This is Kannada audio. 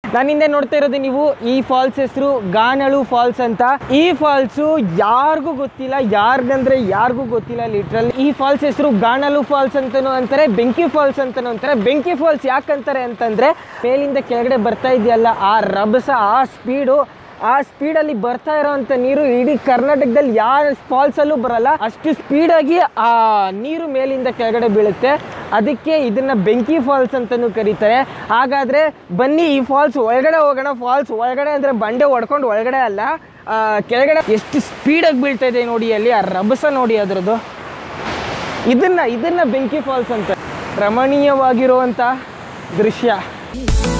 ನಾನು ಹಿಂದೆ ನೋಡ್ತಾ ಇರೋದು ನೀವು ಈ ಫಾಲ್ಸ್ ಹೆಸರು ಗಾನಳು ಫಾಲ್ಸ್ ಅಂತ ಈ ಫಾಲ್ಸು ಯಾರಿಗೂ ಗೊತ್ತಿಲ್ಲ ಯಾರಿಗಂದ್ರೆ ಯಾರಿಗೂ ಗೊತ್ತಿಲ್ಲ ಲಿಟ್ರಲ್ ಈ ಫಾಲ್ಸ್ ಹೆಸರು ಗಾನಳು ಫಾಲ್ಸ್ ಅಂತನೂ ಅಂತಾರೆ ಬೆಂಕಿ ಫಾಲ್ಸ್ ಅಂತನೂ ಅಂತಾರೆ ಬೆಂಕಿ ಫಾಲ್ಸ್ ಯಾಕಂತಾರೆ ಅಂತಂದ್ರೆ ಮೇಲಿಂದ ಕೆಳಗಡೆ ಬರ್ತಾ ಇದೆಯಲ್ಲ ಆ ರಭಸ ಆ ಸ್ಪೀಡು ಆ ಸ್ಪೀಡಲ್ಲಿ ಬರ್ತಾ ಇರೋವಂಥ ನೀರು ಇಡೀ ಕರ್ನಾಟಕದಲ್ಲಿ ಯಾವ ಫಾಲ್ಸಲ್ಲೂ ಬರಲ್ಲ ಅಷ್ಟು ಸ್ಪೀಡಾಗಿ ಆ ನೀರು ಮೇಲಿಂದ ಕೆಳಗಡೆ ಬೀಳುತ್ತೆ ಅದಕ್ಕೆ ಇದನ್ನ ಬೆಂಕಿ ಫಾಲ್ಸ್ ಅಂತಲೂ ಕರೀತಾರೆ ಹಾಗಾದರೆ ಬನ್ನಿ ಈ ಫಾಲ್ಸ್ ಒಳಗಡೆ ಹೋಗೋಣ ಫಾಲ್ಸ್ ಒಳಗಡೆ ಅಂದರೆ ಬಂಡೆ ಹೊಡ್ಕೊಂಡು ಒಳಗಡೆ ಅಲ್ಲ ಆ, ಕೆಳಗಡೆ ಎಷ್ಟು ಸ್ಪೀಡಾಗಿ ಬೀಳ್ತಾ ಇದೆ ನೋಡಿ ಅಲ್ಲಿ ಆ ರಭಸ ನೋಡಿ ಅದರದ್ದು ಇದನ್ನ ಇದನ್ನ ಬೆಂಕಿ ಫಾಲ್ಸ್ ಅಂತ ರಮಣೀಯವಾಗಿರುವಂಥ ದೃಶ್ಯ